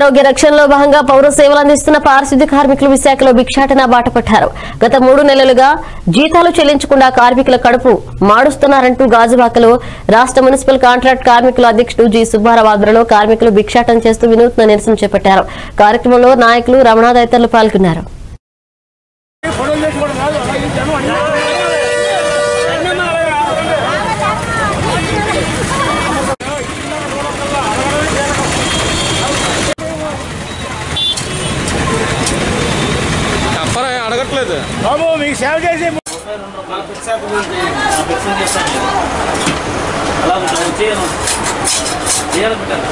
ఆరోగ్య రక్షణలో భాగంగా పౌర సేవలు అందిస్తున్న పారిశుద్ధ్య కార్మికులు విశాఖలో భిక్షాటన బాట పట్టారు గత మూడు నెలలుగా జీతాలు చెల్లించకుండా కార్మికుల కడుపు మాడుస్తున్నారంటూ గాజువాకలో రాష్ట్ర మున్సిపల్ కాంట్రాక్ట్ కార్మికుల అధ్యక్షుడు జి సుబ్బారావు ఆధ్వర్యంలో కార్మికులు భిక్షాటన చేస్తూ వినూత్న నిరసన చేపట్టారు కార్యక్రమంలో నాయకులు రమణ తదితరులు పాల్గొన్నారు చెప్పరా అడగట్లేదు బాబు మీకు సేవ చేసి అలా చేయను చేయాలనుకుంటాను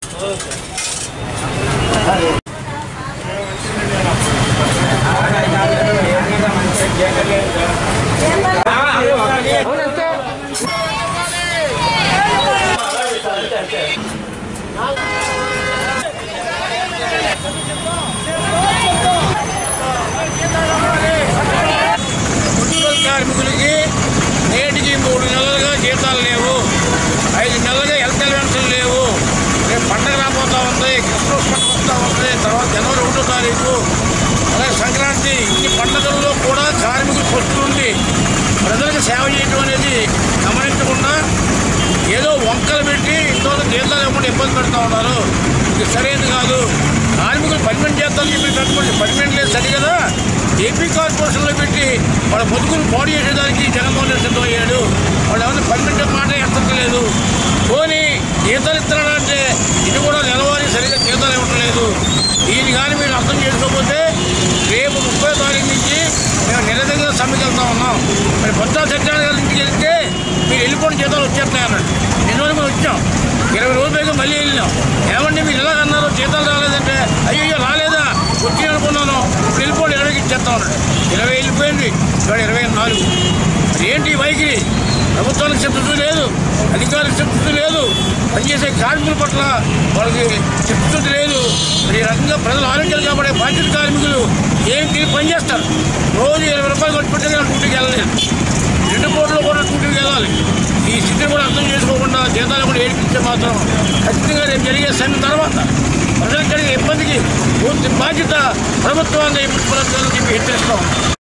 మున్సిపల్ కార్మికులకి నేటికి మూడు నెలలుగా జీతాలు లేవు ఐదు నెలలుగా హెల్త్ అలవెన్సులు లేవు రేపు పండగ రాబోతా ఉంది క్రిస్మస్ పండుగ వస్తూ ఉంది తర్వాత జనవరి ఒకటో తారీఖు అలాగే సంక్రాంతి ఇన్ని పండుగల్లో కూడా కార్మికులు పొత్తు నుండి ప్రజలకు సేవ చేయడం అనేది గమనించకుండా ఏదో వంకలు పెట్టి ఇంతవరకు జీతాలు ఇవ్వకుండా ఇబ్బంది పెడతా ఉన్నారు ఇది సరైనది కాదు కార్మికులు పర్మనెంట్ చేస్తారని చెప్పి పెట్టుకోండి పర్మనెంట్ లేదు సరి కదా ఏపీ కార్పొరేషన్లో పెట్టి వాళ్ళ బతుకులు పాడు చేసేదానికి జగన్మోహన్ రెడ్డి సిద్ధమయ్యాడు వాళ్ళు ఏమైనా పర్మనెంట్ మాట ఎత్తలేదు పోనీ జీతాలు ఇస్తున్నాడంటే ఇది కూడా నెలవారీ సరిగ్గా జీతాలు ఇవ్వటం లేదు దీన్ని కానీ మీరు అర్థం చేసుకోకపోతే రేపు ముప్పై తారీఖు నుంచి మేము నిరసంగా సమ్మెకి వెళ్తా ఉన్నాం మరి బొత్స సత్యనారాయణ గారి ఇంటికి వెళ్తే మీరు వెళ్ళిపోయిన జీతాలు వచ్చేస్తున్నాయి అన్నాడు నిన్న మేము వచ్చాం ఇరవై రోజుల పైగా మళ్ళీ వెళ్ళినాం ఏమండి మీరు ఎలా అన్నారు జీతాలు రాలేదంటే అయ్యో రాలేదా వచ్చి అనుకున్నాను ఇప్పుడు వెళ్ళిపోండి ఇరవైకి ఇచ్చేస్తా ఉన్నాడు ఇరవై వెళ్ళిపోయింది ఇవాళ ఇరవై నాలుగు మరి ఏంటి ఈ వైఖరి ప్రభుత్వానికి చెప్తుంది లేదు అధికారులకు చెప్తుంది లేదు పనిచేసే కార్మికుల పట్ల వాళ్ళకి చెప్తుంది లేదు మరి ఈ రకంగా ప్రజలు ఆరోగ్యాలు కాబడే బాధ్యత కార్మికులు ఏం తిరిగి పనిచేస్తారు రోజు ఇరవై రూపాయలు ఖర్చు పెట్టే డ్యూటీకి వెళ్ళలేదు రెండు కోట్లు కూడా డ్యూటీకి వెళ్ళాలి ఈ స్థితిని కూడా అర్థం చేసుకోకుండా జీతాలు కూడా ఏడిపించే మాత్రం ఖచ్చితంగా రేపు జరిగే సమ్మె తర్వాత ప్రజలకు కలిగే ఇబ్బందికి పూర్తి బాధ్యత ప్రభుత్వాన్ని మున్సిపల్ చెప్పి హెచ్చరిస్తాం